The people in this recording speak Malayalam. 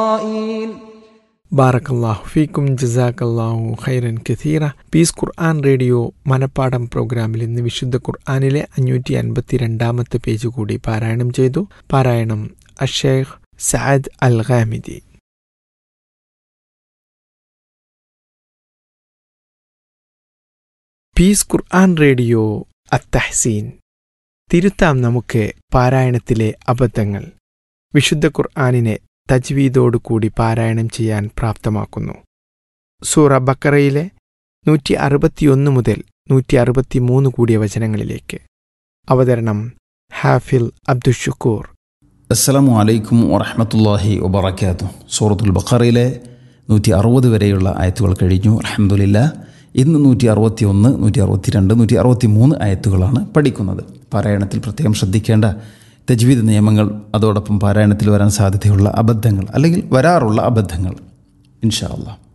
ബാറക്കല്ലാഹു ഫീക്കും ജസാക്കല്ലാഹു ഖൈറൻ കഥീറ പീസ് ഖുർആൻ റേഡിയോ മനപ്പാടം പ്രോഗ്രാമിൽ ഇന്ന് വിശുദ്ധ ഖുർആാനിലെ അഞ്ഞൂറ്റി അൻപത്തി രണ്ടാമത്തെ പേജ് കൂടി പാരായണം ചെയ്തു പാരായണം അഷേഖ് Saad Al Ghamidi peace Quran radio അത്തഹസീൻ തിരുത്താം നമുക്ക് പാരായണത്തിലെ അബദ്ധങ്ങൾ വിശുദ്ധ ഖുർആാനിനെ തജ്വീദോടുകൂടി പാരായണം ചെയ്യാൻ പ്രാപ്തമാക്കുന്നു സൂറ ബക്കറയിലെ നൂറ്റി അറുപത്തിയൊന്ന് മുതൽ നൂറ്റി അറുപത്തിമൂന്ന് കൂടിയ വചനങ്ങളിലേക്ക് അവതരണം ഹാഫിൽ അബ്ദുഷുക്കൂർ അസ്സലാമു അലൈക്കും വറഹമത്തല്ലാഹി വബർക്കാത്തു സൂറത്തുൽ ബഖറയിലെ നൂറ്റി അറുപത് വരെയുള്ള ആയത്തുകൾ കഴിഞ്ഞു അലഹമുല്ല ഇന്ന് നൂറ്റി അറുപത്തി ഒന്ന് നൂറ്റി അറുപത്തി രണ്ട് നൂറ്റി അറുപത്തി മൂന്ന് ആയത്തുകളാണ് പഠിക്കുന്നത് പാരായണത്തിൽ പ്രത്യേകം ശ്രദ്ധിക്കേണ്ട തജ്വീദ് നിയമങ്ങൾ അതോടൊപ്പം പാരായണത്തിൽ വരാൻ സാധ്യതയുള്ള അബദ്ധങ്ങൾ അല്ലെങ്കിൽ വരാറുള്ള അബദ്ധങ്ങൾ ഇൻഷാ അള്ളാഹ്